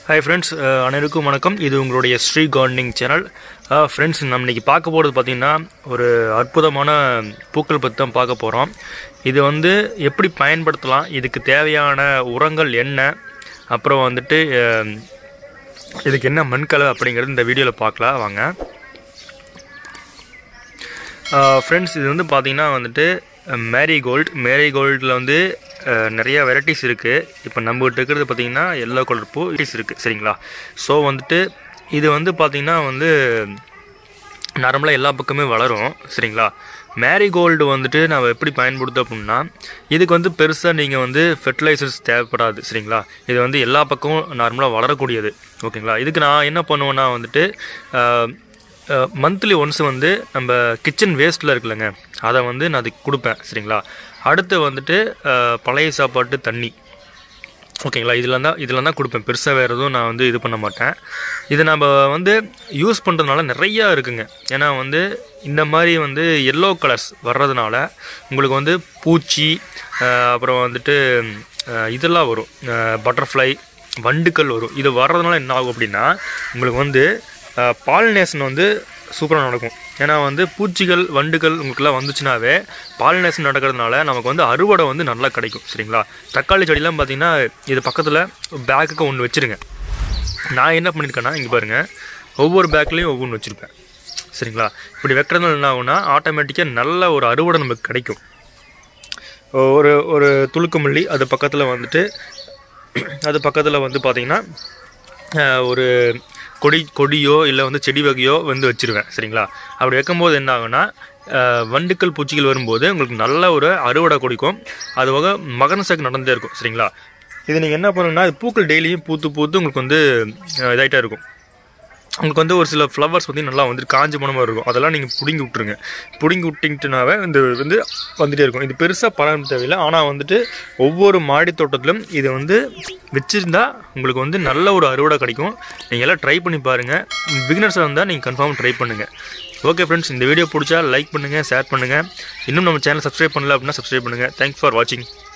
hi friends அனைவருக்கும் வணக்கம் இது உங்களுடைய ஸ்ரீ கார்டனிங் சேனல் ஃப்ரெண்ட்ஸ் நம்ம இன்னைக்கு பார்க்க போகிறது பார்த்திங்கன்னா ஒரு அற்புதமான பூக்கள் பற்றி தான் பார்க்க போகிறோம் இது வந்து எப்படி பயன்படுத்தலாம் இதுக்கு தேவையான உரங்கள் என்ன அப்புறம் வந்துட்டு அஹ், இதுக்கு என்ன மண்கலை அப்படிங்கிறது இந்த வீடியோவில் பார்க்கலாம் வாங்க ஃப்ரெண்ட்ஸ் இது வந்து பார்த்தீங்கன்னா வந்துட்டு மேரிகோல்டு மேரிகோல்டில் வந்து அஹ், நிறைய வெரைட்டிஸ் இருக்குது இப்போ நம்மகிட்ட இருக்கிறது பார்த்தீங்கன்னா எல்லோ கலர் பூ வெரைட்டிஸ் இருக்குது சரிங்களா ஸோ வந்துட்டு இது வந்து பார்த்தீங்கன்னா வந்து நார்மலாக எல்லா பக்கமே வளரும் சரிங்களா மேரிகோல்டு வந்துட்டு நம்ம எப்படி பயன்படுத்தோம் அப்படின்னா இதுக்கு வந்து பெருசாக நீங்கள் வந்து ஃபெர்டிலைசர்ஸ் தேவைப்படாது சரிங்களா இது வந்து எல்லா பக்கமும் நார்மலாக வளரக்கூடியது ஓகேங்களா இதுக்கு நான் என்ன பண்ணுவேன்னா வந்துட்டு மந்த்லி ஒன்ஸ் வந்து நம்ம கிச்சன் வேஸ்ட்டில் இருக்குல்லங்க அதை வந்து நான் அதுக்கு கொடுப்பேன் சரிங்களா அடுத்து வந்துட்டு அஹ், பழைய சாப்பாட்டு தண்ணி ஓகேங்களா இதில் தான் இதில் தான் கொடுப்பேன் பெருசாக வேறு எதுவும் நான் வந்து இது பண்ண மாட்டேன் இதை நம்ம வந்து யூஸ் பண்ணுறதுனால நிறையா இருக்குங்க ஏன்னா வந்து இந்த மாதிரி வந்து எல்லோ கலர்ஸ் வர்றதுனால உங்களுக்கு வந்து பூச்சி அஹ், அப்புறம் வந்துட்டு அஹ், இதெல்லாம் வரும் பட்டர்ஃப்ளை வண்டுக்கள் வரும் இது வர்றதுனால என்ன ஆகும் அப்படின்னா உங்களுக்கு வந்து பாலினேஷன் வந்து சூப்பராக நடக்கும் ஏன்னா வந்து பூச்சிகள் வண்டுகள் உங்களுக்குலாம் வந்துச்சுனாவே பாலினேஷன் நடக்கிறதுனால நமக்கு வந்து அறுவடை வந்து நல்லா கிடைக்கும் சரிங்களா தக்காளி செடிலாம் பார்த்தீங்கன்னா இது பக்கத்தில் பேக்குக்கு ஒன்று வச்சுருங்க நான் என்ன பண்ணியிருக்கேன்னா இங்கே பாருங்கள் ஒவ்வொரு பேக்லேயும் ஒவ்வொன்று வச்சுருப்பேன் சரிங்களா இப்படி வைக்கிறதுனால என்ன ஆகும்னா ஆட்டோமேட்டிக்காக நல்ல ஒரு அறுவடை நமக்கு கிடைக்கும் ஒரு ஒரு துளுக்குமல்லி அது பக்கத்தில் வந்துட்டு அது பக்கத்தில் வந்து பார்த்திங்கன்னா அஹ், ஒரு கொடி கொடியோ இல்லை வந்து செடி வகையோ வந்து வச்சிருவேன் சரிங்களா அப்படி வைக்கும்போது என்ன ஆகும்னா அஹ், வண்டுக்கள் பூச்சிகள் வரும்போது உங்களுக்கு நல்ல ஒரு அறுவடை கொடுக்கும் அது போக மகன சக்கு நடந்தே இருக்கும் சரிங்களா இது நீங்கள் என்ன பண்ணணும்னா இது பூக்கள் டெய்லியும் பூத்து பூத்து உங்களுக்கு வந்து அஹ், இதாயிட்டே இருக்கும் உங்களுக்கு வந்து ஒரு சில ஃப்ளவர்ஸ் வந்து நல்லா வந்துட்டு காஞ்சி போன மாதிரி இருக்கும் அதெல்லாம் நீங்கள் பிடுங்கி விட்ருங்க பிடுங்கி விட்டிங்கனாவே இந்த வந்து வந்துட்டே இருக்கும் இது பெருசாக பராமரிப்பு தேவையில்லை ஆனால் வந்துட்டு ஒவ்வொரு மாடி தோட்டத்திலும் இதை வந்து வச்சுருந்தா உங்களுக்கு வந்து நல்ல ஒரு அறுவடை கிடைக்கும் நீங்கள் எல்லாம் ட்ரை பண்ணி பாருங்கள் பிகினர்ஸாக இருந்தால் நீங்கள் கன்ஃபார்ம் ட்ரை பண்ணுங்கள் ஓகே ஃப்ரெண்ட்ஸ் இந்த வீடியோ பிடிச்சா லைக் பண்ணுங்கள் ஷேர் பண்ணுங்கள் இன்னும் நம்ம சேனல் சப்ஸ்கிரைப் பண்ணல அப்படின்னா சப்ஸ்கிரைப் பண்ணுங்கள் தேங்க்ஸ் ஃபார் வாட்சிங்